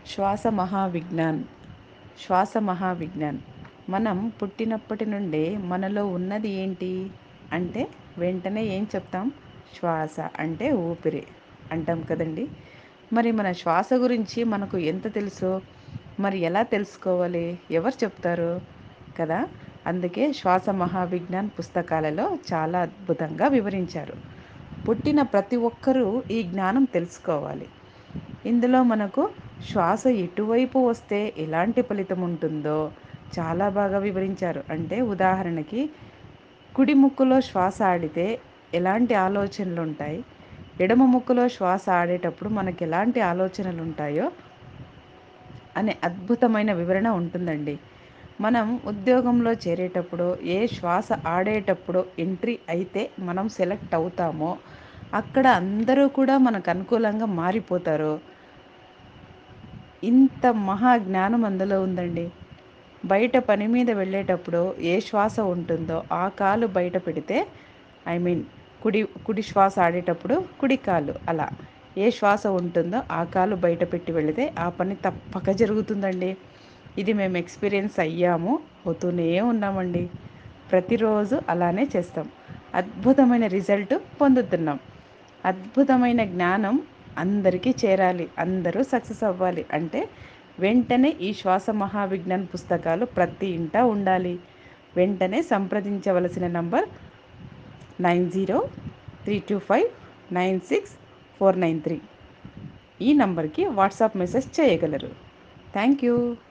శ్వాస మహావిజ్ఞాన్ శ్వాస మహావిజ్ఞాన్ మనం పుట్టినప్పటి నుండే మనలో ఉన్నది ఏంటి అంటే వెంటనే ఏం చెప్తాం శ్వాస అంటే ఊపిరి అంటాం కదండి మరి మన శ్వాస గురించి మనకు ఎంత తెలుసో మరి ఎలా తెలుసుకోవాలి ఎవరు చెప్తారు కదా అందుకే శ్వాస మహావిజ్ఞాన్ పుస్తకాలలో చాలా అద్భుతంగా వివరించారు పుట్టిన ప్రతి ఒక్కరూ ఈ జ్ఞానం తెలుసుకోవాలి ఇందులో మనకు శ్వాస ఎటువైపు వస్తే ఎలాంటి ఫలితం ఉంటుందో చాలా బాగా వివరించారు అంటే ఉదాహరణకి కుడి ముక్కులో శ్వాస ఆడితే ఎలాంటి ఆలోచనలు ఉంటాయి ఎడమ ముక్కులో శ్వాస ఆడేటప్పుడు మనకి ఎలాంటి ఆలోచనలు ఉంటాయో అనే అద్భుతమైన వివరణ ఉంటుందండి మనం ఉద్యోగంలో చేరేటప్పుడు ఏ శ్వాస ఆడేటప్పుడు ఎంట్రీ అయితే మనం సెలెక్ట్ అవుతామో అక్కడ అందరూ కూడా మనకు అనుకూలంగా మారిపోతారు ఇంత మహా జ్ఞానం అందులో ఉందండి బయట పని మీద వెళ్ళేటప్పుడు ఏ శ్వాస ఉంటుందో ఆ కాలు బయట పెడితే ఐ మీన్ కుడి కుడి శ్వాస ఆడేటప్పుడు కుడి కాలు అలా ఏ శ్వాస ఉంటుందో ఆ కాలు బయట పెట్టి వెళితే ఆ పని తప్పక జరుగుతుందండి ఇది మేము ఎక్స్పీరియన్స్ అయ్యాము అవుతూనే ఉన్నామండి ప్రతిరోజు అలానే చేస్తాం అద్భుతమైన రిజల్ట్ పొందుతున్నాం అద్భుతమైన జ్ఞానం అందరికీ చేరాలి అందరూ సక్సెస్ అవ్వాలి అంటే వెంటనే ఈ శ్వాస మహావిజ్ఞాన్ పుస్తకాలు ప్రతి ఇంట ఉండాలి వెంటనే సంప్రదించవలసిన number nine zero three two five nine six four nine three ఈ నంబర్కి వాట్సాప్ మెసేజ్ చేయగలరు థ్యాంక్ యూ